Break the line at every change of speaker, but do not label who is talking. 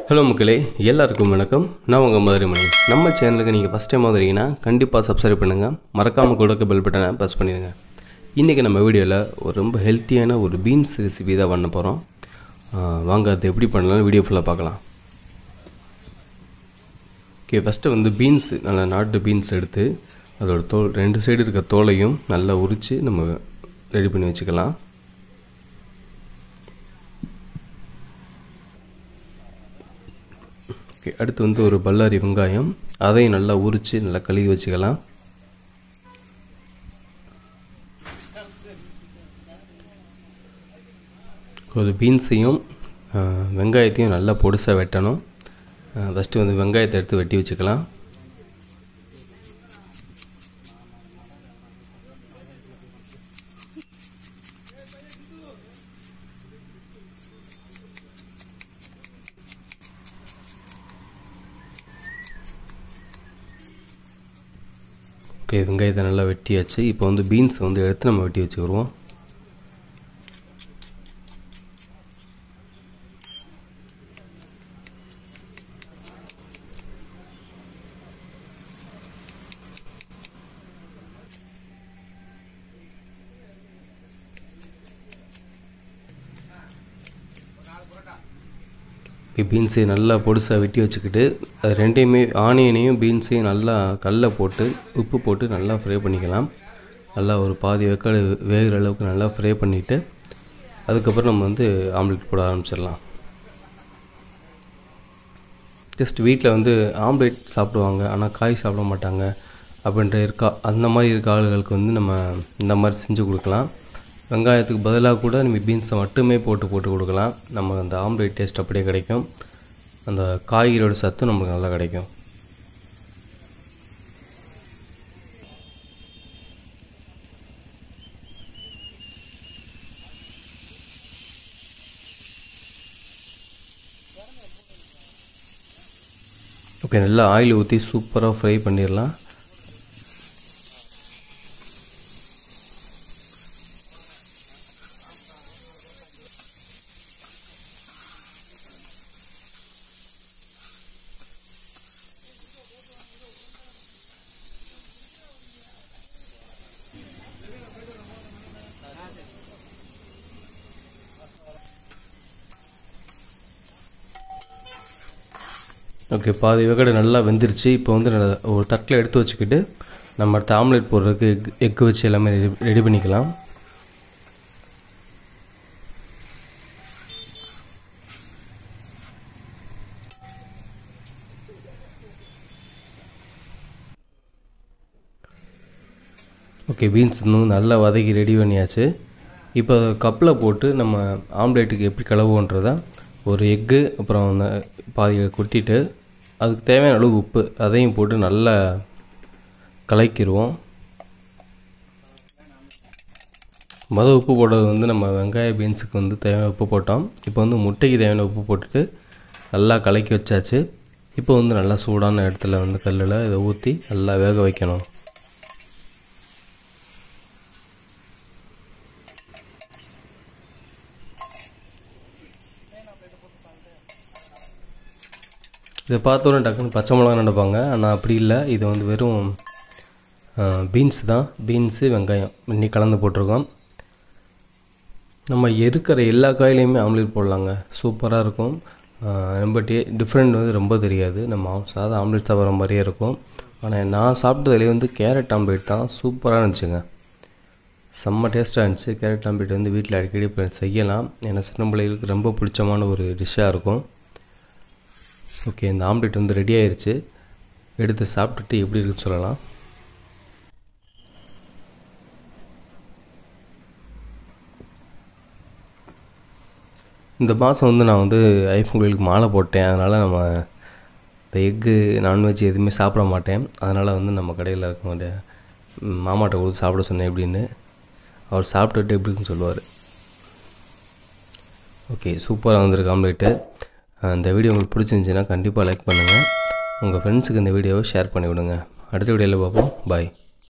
hello மக்களே எல்லாருக்கும் வணக்கம் நான் உங்கள் மதுரைமணி நம்ம சேனலுக்கு நீங்கள் ஃபஸ்ட் டைம் வந்துறீங்கன்னா கண்டிப்பாக சப்ஸ்கிரைப் பண்ணுங்கள் மறக்காமல் கொடுக்க பெல் பட்டனை ப்ரெஸ் பண்ணிடுங்க இன்றைக்கி நம்ம வீடியோவில் ஒரு ரொம்ப ஹெல்த்தியான ஒரு பீன்ஸ் ரெசிபி தான் பண்ண போகிறோம் வாங்க அது எப்படி பண்ணலாம்னு வீடியோ ஃபுல்லாக பார்க்கலாம் ஓகே ஃபஸ்ட்டு வந்து பீன்ஸ் நல்லா நாட்டு பீன்ஸ் எடுத்து அதோட தோல் ரெண்டு சைடு இருக்க தோலையும் நல்லா உரித்து நம்ம ரெடி பண்ணி வச்சுக்கலாம் ஓகே அடுத்து வந்து ஒரு பல்லாரி வெங்காயம் அதையும் நல்லா உரித்து நல்லா கழுவி வச்சுக்கலாம் ஒரு பீன்ஸையும் வெங்காயத்தையும் நல்லா பொடுசாக வெட்டணும் ஃபஸ்ட்டு வந்து வெங்காயத்தை எடுத்து வெட்டி வச்சுக்கலாம் ஓகே வெங்காயத்தை நல்லா வெட்டியாச்சு இப்போ வந்து பீன்ஸை வந்து எடுத்து நம்ம வெட்டி வச்சுக்கிடுவோம் பீன்ஸை நல்லா பொடுசாக வெட்டி வச்சுக்கிட்டு அது ரெண்டையுமே ஆனியனையும் பீன்ஸையும் நல்லா கல்லை போட்டு உப்பு போட்டு நல்லா ஃப்ரை பண்ணிக்கலாம் நல்லா ஒரு பாதி வெக்காடு வேகிற அளவுக்கு நல்லா ஃப்ரை பண்ணிவிட்டு அதுக்கப்புறம் நம்ம வந்து ஆம்லேட் போட ஆரம்பிச்சிடலாம் ஜஸ்ட் வீட்டில் வந்து ஆம்லேட் சாப்பிடுவாங்க ஆனால் காய் சாப்பிட மாட்டாங்க அப்படின்ற இருக்கா அந்த மாதிரி இருக்க ஆளுகளுக்கு வந்து நம்ம இந்த மாதிரி செஞ்சு கொடுக்கலாம் வெங்காயத்துக்கு பதிலாக கூட நம்ம பீன்ஸை மட்டுமே போட்டு போட்டு கொடுக்கலாம் நம்ம அந்த ஆம்லேட் டேஸ்ட் அப்படியே கிடைக்கும் அந்த காய்கறியோட சத்தும் நமக்கு நல்லா கிடைக்கும் ஓகே நல்லா ஆயில் ஊற்றி சூப்பராக ஃப்ரை பண்ணிடலாம் ஓகே பாதி வெகடை நல்லா வெந்துருச்சு இப்போ வந்து ஒரு தட்டில் எடுத்து வச்சுக்கிட்டு நம்ம அடுத்த ஆம்லேட் போடுறதுக்கு எக் எக்கு வச்சு எல்லாமே ரெடி ரெடி பண்ணிக்கலாம் ஓகே பீன்ஸ் இன்னும் நல்லா வதக்கி ரெடி பண்ணியாச்சு இப்போ கப்பில் போட்டு நம்ம ஆம்லேட்டுக்கு எப்படி கலவுன்றதை ஒரு எக்கு அப்புறம் பாதி கொட்டிட்டு அதுக்கு தேவையான அளவு உப்பு அதையும் போட்டு நல்லா கலக்கிடுவோம் மொதல் உப்பு போடுறது வந்து நம்ம வெங்காய பீன்ஸுக்கு வந்து தேவையான உப்பு போட்டோம் இப்போ வந்து முட்டைக்கு தேவையான உப்பு போட்டுட்டு நல்லா கலக்கி வச்சாச்சு இப்போ வந்து நல்லா சூடான இடத்துல வந்து கல்லில் இதை ஊற்றி நல்லா வேக வைக்கணும் இதை பார்த்தோன்னே டக்குன்னு பச்சை மிளகா நினைப்பாங்க ஆனால் அப்படி இல்லை இது வந்து வெறும் பீன்ஸ் தான் பீன்ஸு வெங்காயம் இன்னி கலந்து போட்டிருக்கோம் நம்ம இருக்கிற எல்லா காயிலையுமே ஆம்லேட் போடலாங்க சூப்பராக இருக்கும் ரொம்ப டே டிஃப்ரெண்ட் வந்து ரொம்ப தெரியாது நம்ம சாதா ஆம்லேட் சாப்பிட்ற மாதிரியே இருக்கும் ஆனால் நான் சாப்பிட்டதுலேயே வந்து கேரட் ஆம்லேட் தான் சூப்பராக இருந்துச்சுங்க செம்ம டேஸ்ட்டாக இருந்துச்சு கேரட் ஆம்லேட் வந்து வீட்டில் அடிக்கடி செய்யலாம் ஏன்னா சின்ன பிள்ளைகளுக்கு ரொம்ப பிடிச்சமான ஒரு டிஷ்ஷாக இருக்கும் ஓகே இந்த ஆம்லேட் வந்து ரெடி ஆயிடுச்சு எடுத்து சாப்பிட்டுட்டு எப்படி இருக்குன்னு சொல்லலாம் இந்த மாதம் வந்து நான் வந்து ஐஃபோன் கோயிலுக்கு மாலை போட்டேன் அதனால் நம்ம இந்த எக்கு நான்வெஜ் எதுவுமே சாப்பிட மாட்டேன் அதனால் வந்து நம்ம கடையில் இருக்க மாமாட்ட கொடுத்து சாப்பிட சொன்னேன் எப்படின்னு அவர் சாப்பிட்டுட்டு எப்படி இருக்குன்னு சொல்லுவார் ஓகே சூப்பராக வந்திருக்கு ஆம்லேட்டு இந்த வீடியோ உங்களுக்கு பிடிச்சிருந்துச்சின்னா கண்டிப்பாக லைக் பண்ணுங்கள் உங்கள் ஃப்ரெண்ட்ஸுக்கு இந்த வீடியோவை ஷேர் பண்ணிவிடுங்க அடுத்த வீடியோவில் பார்ப்போம் பாய்